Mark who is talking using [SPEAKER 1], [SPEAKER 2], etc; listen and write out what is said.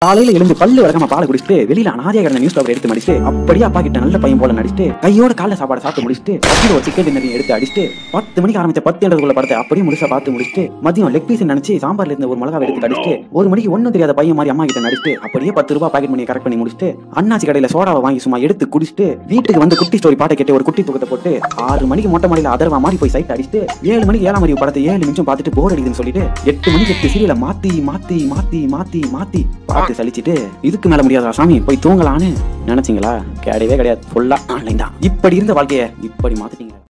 [SPEAKER 1] காலையில எழுந்து பல்லு வழக்கமா பாலை குடிச்சிட்டு வெளியில அனாதையா கிடந்த நியூஸ் பேப்பர் எடுத்து மடிச்சுட்டு அப்படியே அப்பா கிட்ட நல்ல பையன் போல நடிச்சுட்டு கையோட காலைல சாப்பாடு சாப்பிட்டு முடிச்சுட்டு பத்திர ஒரு சிக்கன் டின்னரையும் எடுத்து அடிச்சுட்டு பத்து மணிக்கு ஆரம்பிச்ச பத்து என்றதுக்குள்ள படத்தை அப்படியே முழுசா பார்த்து முடிச்சுட்டு மதியம் லெக் பீஸ் நினைச்சு சாம்பார்ல இருந்த ஒரு மிளகாவை எடுத்து அடிச்சுட்டு ஒரு மணிக்கு ஒண்ணும் தெரியாத பையன் மாதிரி அம்மா கிட்ட நடிச்சுட்டு அப்படியே பத்து ரூபாய் பாக்கெட் பண்ணி கரெக்ட் பண்ணி முடிச்சுட்டு அண்ணாச்சி கடையில சோடாவை வாங்கி சும்மா எடுத்து குடிச்சிட்டு வீட்டுக்கு வந்து குட்டி ஸ்டோரி பாட்டை கேட்டு ஒரு குட்டி தூக்கத்தை போட்டு ஆறு மணிக்கு மொட்டை மாடியில அதர்வா மாதிரி போய் சைட் அடிச்சுட்டு ஏழு மணிக்கு ஏழாம் அறிவு படத்தை ஏழு நிமிஷம் பார்த்துட்டு போர் அடிக்குதுன்னு சொல்லிட்டு எட்டு மணிக்கு எட்டு சீரியலை மாத்தி மாத்தி மாத்தி மாத்தி மாத்தி பார்த்து சலிச்சிட்டு இதுக்கு மேல முடியாதா சாமி போய் தூங்கலான்னு நினைச்சீங்களா கிடையவே கிடையாது ஃபுல்லா ஆன்லைன் தான் இப்படி இருந்த வாழ்க்கைய இப்படி மாத்திட்டீங்க